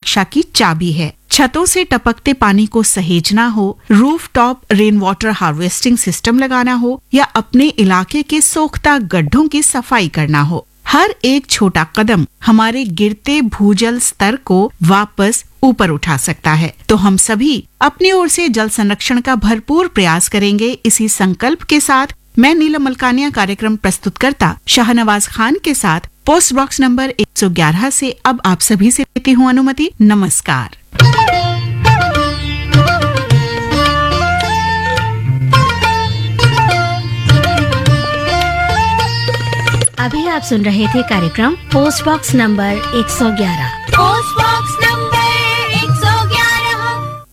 सुरक्षा की चाबी है छतों से टपकते पानी को सहेजना हो roof top rain water harvesting system लगाना हो या अपने इलाके के सोखता गड्ढों की सफाई करना हो हर एक छोटा कदम हमारे गिरते भूजल स्तर को वापस ऊपर उठा सकता है तो हम सभी अपनी ओर से जल संरक्षण का भरपूर प्रयास करेंगे इसी संकल्प के साथ मैं नीलम मलकानिया कार्यक्रम प्रस्तुतकर्ता शाहनवाज खान के साथ पोस्ट बॉक्स नंबर 111 से अब आप सभी से लेती हूँ अनुमति नमस्कार अभी आप सुन रहे थे कार्यक्रम post box number 111 post box number 111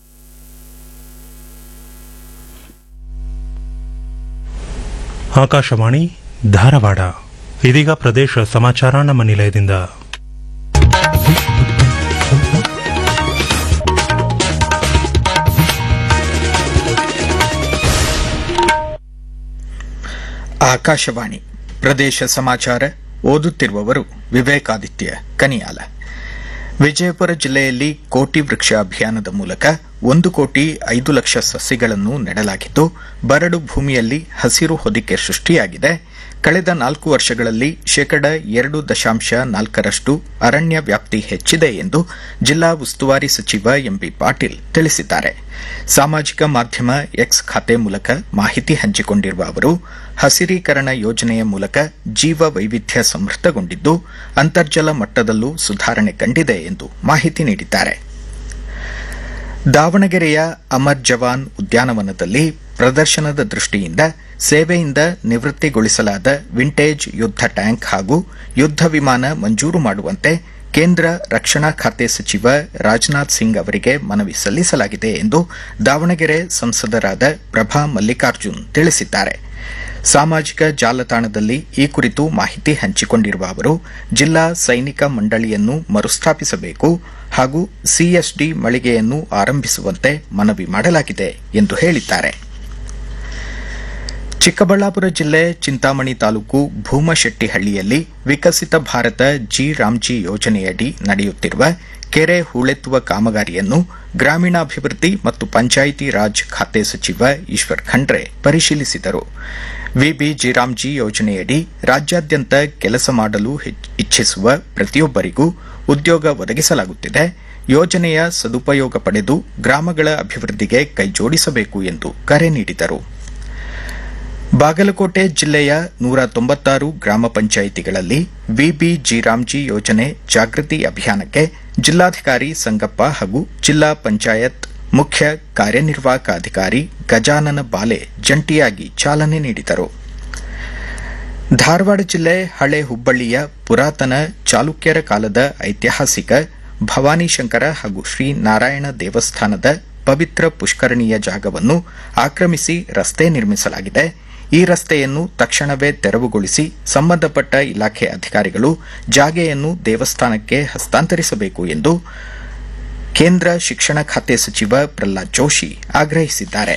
Akashvani Dharwad ಇದೀಗ ಪ್ರದೇಶ ಸಮಾಚಾರ ನಮ್ಮ ನಿಲಯದಿಂದ ಆಕಾಶವಾಣಿ ಪ್ರದೇಶ ಸಮಾಚಾರ ಓದುತ್ತಿರುವವರು ವಿವೇಕಾದಿತ್ಯ ಕನಿಯಾಲ ವಿಜಯಪುರ ಜಿಲ್ಲೆಯಲ್ಲಿ ಕೋಟಿ ವೃಕ್ಷ ಅಭಿಯಾನದ ಮೂಲಕ ಒಂದು ಕೋಟಿ ಐದು ಲಕ್ಷ ಸಸಿಗಳನ್ನು ನೆಡಲಾಗಿದ್ದು ಬರಡು ಭೂಮಿಯಲ್ಲಿ ಹಸಿರು ಹೊದಿಕೆ ಸೃಷ್ಟಿಯಾಗಿದೆ ಕಳೆದ ನಾಲ್ಕು ವರ್ಷಗಳಲ್ಲಿ ಶೇಕಡ ಎರಡು ದಶಾಂಶ ನಾಲ್ಕರಷ್ಟು ಅರಣ್ಯ ವ್ಯಾಪ್ತಿ ಹೆಚ್ಚಿದೆ ಎಂದು ಜಿಲ್ಲಾ ಉಸ್ತುವಾರಿ ಸಚಿವ ಎಂಬಿ ಪಾಟೀಲ್ ತಿಳಿಸಿದ್ದಾರೆ ಸಾಮಾಜಿಕ ಮಾಧ್ಯಮ ಎಕ್ಸ್ ಖಾತೆ ಮೂಲಕ ಮಾಹಿತಿ ಹಂಚಿಕೊಂಡಿರುವ ಅವರು ಹಸಿರೀಕರಣ ಯೋಜನೆಯ ಮೂಲಕ ಜೀವ ವೈವಿಧ್ಯ ಸಮೃದ್ಧಗೊಂಡಿದ್ದು ಅಂತರ್ಜಲ ಮಟ್ಟದಲ್ಲೂ ಸುಧಾರಣೆ ಕಂಡಿದೆ ಎಂದು ಮಾಹಿತಿ ನೀಡಿದ್ದಾರೆ ದಾವಣಗೆರೆಯ ಅಮರ್ ಜವಾನ್ ಉದ್ಯಾನವನದಲ್ಲಿ ಪ್ರದರ್ಶನದ ದೃಷ್ಟಿಯಿಂದ ಸೇವೆಯಿಂದ ನಿವೃತ್ತಿಗೊಳಿಸಲಾದ ವಿಂಟೇಜ್ ಯುದ್ಧ ಟ್ಯಾಂಕ್ ಹಾಗೂ ಯುದ್ಧ ವಿಮಾನ ಮಂಜೂರು ಮಾಡುವಂತೆ ಕೇಂದ್ರ ರಕ್ಷಣಾ ಖಾತೆ ಸಚಿವ ರಾಜನಾಥ್ ಸಿಂಗ್ ಅವರಿಗೆ ಮನವಿ ಸಲ್ಲಿಸಲಾಗಿದೆ ಎಂದು ದಾವಣಗೆರೆ ಸಂಸದರಾದ ಪ್ರಭಾ ಮಲ್ಲಿಕಾರ್ಜುನ್ ತಿಳಿಸಿದ್ದಾರೆ ಸಾಮಾಜಿಕ ಜಾಲತಾಣದಲ್ಲಿ ಈ ಕುರಿತು ಮಾಹಿತಿ ಹಂಚಿಕೊಂಡಿರುವ ಅವರು ಜಿಲ್ಲಾ ಸೈನಿಕ ಮಂಡಳಿಯನ್ನು ಮರುಸ್ಥಾಪಿಸಬೇಕು ಹಾಗೂ ಸಿಎಸ್ಡಿ ಮಳಿಗೆಯನ್ನು ಆರಂಭಿಸುವಂತೆ ಮನವಿ ಮಾಡಲಾಗಿದೆ ಎಂದು ಹೇಳಿದ್ದಾರೆ ಚಿಕ್ಕಬಳ್ಳಾಪುರ ಜಿಲ್ಲೆ ಚಿಂತಾಮಣಿ ತಾಲೂಕು ಭೂಮಶೆಟ್ಟಿಹಳ್ಳಿಯಲ್ಲಿ ವಿಕಸಿತ ಭಾರತ ಜಿ ರಾಮ್ಜಿ ಯೋಜನೆಯಡಿ ನಡೆಯುತ್ತಿರುವ ಕೆರೆ ಹೂಳೆತ್ತುವ ಕಾಮಗಾರಿಯನ್ನು ಗ್ರಾಮೀಣಾಭಿವೃದ್ಧಿ ಮತ್ತು ಪಂಚಾಯಿತಿ ರಾಜ್ ಖಾತೆ ಸಚಿವ ಈಶ್ವರ್ ಖಂಡ್ರೆ ಪರಿಶೀಲಿಸಿದರು ವಿಬಿ ಜಿರಾಮ್ಜಿ ಯೋಜನೆಯಡಿ ರಾಜ್ಯಾದ್ಯಂತ ಕೆಲಸ ಮಾಡಲು ಹೆಚ್- ಇಚ್ಛಿಸುವ ಪ್ರತಿಯೊಬ್ಬರಿಗೂ ಉದ್ಯೋಗ ಒದಗಿಸಲಾಗುತ್ತಿದೆ ಯೋಜನೆಯ ಸದುಪಯೋಗ ಪಡೆದು ಗ್ರಾಮಗಳ ಅಭಿವೃದ್ಧಿಗೆ ಕೈಜೋಡಿಸಬೇಕು ಎಂದು ಕರೆ ನೀಡಿದರು ಬಾಗಲಕೋಟೆ ಜಿಲ್ಲೆಯ ನೂರ ತೊಂಬತ್ತಾರು ಗ್ರಾಮ ಪಂಚಾಯಿತಿಗಳಲ್ಲಿ ವಿಬಿ ಜಿರಾಮ್ಜಿ ಯೋಜನೆ ಜಾಗೃತಿ ಅಭಿಯಾನಕ್ಕೆ ಜಿಲ್ಲಾಧಿಕಾರಿ ಸಂಗಪ್ಪ ಹಾಗೂ ಜಿಲ್ಲಾ ಪಂಚಾಯತ್ ಮುಖ್ಯ ಕಾರ್ಯನಿರ್ವಾಹಕ ಅಧಿಕಾರಿ ಗಜಾನನ ಬಾಲೆ ಜಂಟಿಯಾಗಿ ಚಾಲನೆ ನೀಡಿದರು ಧಾರವಾಡ ಜಿಲ್ಲೆ ಹಳೆ ಹುಬ್ಬಳ್ಳಿಯ ಪುರಾತನ ಚಾಲುಕ್ಯರ ಕಾಲದ ಐತಿಹಾಸಿಕ ಭವಾನಿಶಂಕರ ಹಾಗೂ ಶ್ರೀ ನಾರಾಯಣ ದೇವಸ್ಥಾನದ ಪವಿತ್ರ ಪುಷ್ಕರಣಿಯ ಜಾಗವನ್ನು ಆಕ್ರಮಿಸಿ ರಸ್ತೆ ನಿರ್ಮಿಸಲಾಗಿದೆ ಈ ರಸ್ತೆಯನ್ನು ತಕ್ಷಣವೇ ತೆರವುಗೊಳಿಸಿ ಸಂಬಂಧಪಟ್ಟ ಇಲಾಖೆ ಅಧಿಕಾರಿಗಳು ಜಾಗೆಯನ್ನು ದೇವಸ್ಥಾನಕ್ಕೆ ಹಸ್ತಾಂತರಿಸಬೇಕು ಎಂದು ಕೇಂದ್ರ ಶಿಕ್ಷಣ ಖಾತೆ ಸಚಿವ ಪ್ರಹ್ಲಾದ್ ಜೋಶಿ ಆಗ್ರಹಿಸಿದ್ದಾರೆ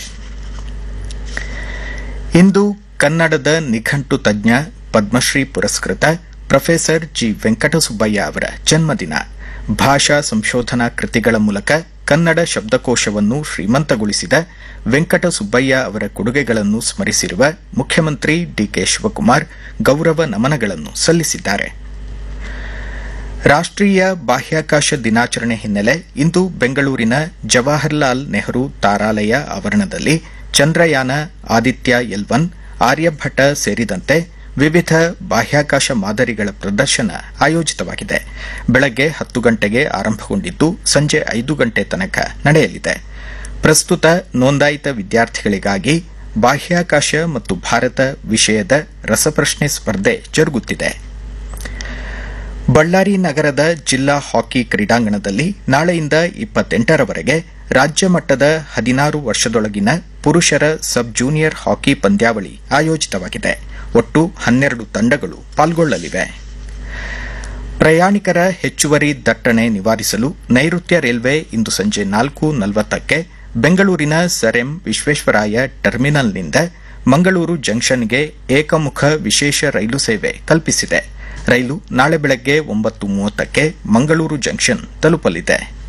ಇಂದು ಕನ್ನಡದ ನಿಘಂಟು ತಜ್ಞ ಪದ್ಮಶ್ರೀ ಪುರಸ್ಕೃತ ಪ್ರೊಫೆಸರ್ ಜಿ ವೆಂಕಟಸುಬ್ಬಯ್ಯ ಅವರ ಜನ್ಮದಿನ ಭಾಷಾ ಸಂಶೋಧನಾ ಕೃತಿಗಳ ಮೂಲಕ ಕನ್ನಡ ಶಬ್ದಕೋಶವನ್ನು ಶ್ರೀಮಂತಗೊಳಿಸಿದ ವೆಂಕಟಸುಬ್ಬಯ್ಯ ಅವರ ಕೊಡುಗೆಗಳನ್ನು ಸ್ಮರಿಸಿರುವ ಮುಖ್ಯಮಂತ್ರಿ ಡಿಕೆ ಶಿವಕುಮಾರ್ ಗೌರವ ನಮನಗಳನ್ನು ಸಲ್ಲಿಸಿದ್ದಾರೆ ರಾಷ್ಟ್ರೀಯ ಬಾಹ್ಯಾಕಾಶ ದಿನಾಚರಣೆ ಹಿನ್ನೆಲೆ ಇಂದು ಬೆಂಗಳೂರಿನ ಜವಾಹರ್ಲಾಲ್ ನೆಹರು ತಾರಾಲಯ ಆವರಣದಲ್ಲಿ ಚಂದ್ರಯಾನ ಆದಿತ್ಯ ಎಲ್ ಒನ್ ಆರ್ಯಭಟ ಸೇರಿದಂತೆ ವಿವಿಧ ಬಾಹ್ಯಾಕಾಶ ಮಾದರಿಗಳ ಪ್ರದರ್ಶನ ಆಯೋಜಿತವಾಗಿದೆ ಬೆಳಗ್ಗೆ ಹತ್ತು ಗಂಟೆಗೆ ಆರಂಭಗೊಂಡಿದ್ದು ಸಂಜೆ ಐದು ಗಂಟೆ ತನಕ ನಡೆಯಲಿದೆ ಪ್ರಸ್ತುತ ನೋಂದಾಯಿತ ವಿದ್ಯಾರ್ಥಿಗಳಿಗಾಗಿ ಬಾಹ್ಯಾಕಾಶ ಮತ್ತು ಭಾರತ ವಿಷಯದ ರಸಪ್ರಶ್ನೆ ಸ್ಪರ್ಧೆ ಜರುಗುತ್ತಿದೆ ಬಳ್ಳಾರಿ ನಗರದ ಜಿಲ್ಲಾ ಹಾಕಿ ಕ್ರೀಡಾಂಗಣದಲ್ಲಿ ನಾಳೆಯಿಂದ ಇಪ್ಪತ್ತೆಂಟರವರೆಗೆ ರಾಜ್ಯ ಮಟ್ಟದ ಹದಿನಾರು ವರ್ಷದೊಳಗಿನ ಪುರುಷರ ಸಬ್ ಜೂನಿಯರ್ ಹಾಕಿ ಪಂದ್ಯಾವಳಿ ಆಯೋಜಿತವಾಗಿದೆ ಒಟ್ಟು ಹನ್ನೆರಡು ತಂಡಗಳು ಪಾಲ್ಗೊಳ್ಳಲಿವೆ ಪ್ರಯಾಣಿಕರ ಹೆಚ್ಚುವರಿ ದಟ್ಟಣೆ ನಿವಾರಿಸಲು ನೈಋತ್ಯ ರೈಲ್ವೆ ಇಂದು ಸಂಜೆ ನಾಲ್ಕು ನಲವತ್ತಕ್ಕೆ ಬೆಂಗಳೂರಿನ ಸರ್ ಎಂ ವಿಶ್ವೇಶ್ವರಾಯ ಟರ್ಮಿನಲ್ನಿಂದ ಮಂಗಳೂರು ಜಂಕ್ಷನ್ಗೆ ಏಕಮುಖ ವಿಶೇಷ ರೈಲು ಸೇವೆ ಕಲ್ಪಿಸಿದೆ ರೈಲು ನಾಳೆ ಬೆಳಗ್ಗೆ ಒಂಬತ್ತು ಮೂವತ್ತಕ್ಕೆ ಮಂಗಳೂರು ಜಂಕ್ಷನ್ ತಲುಪಲಿದೆ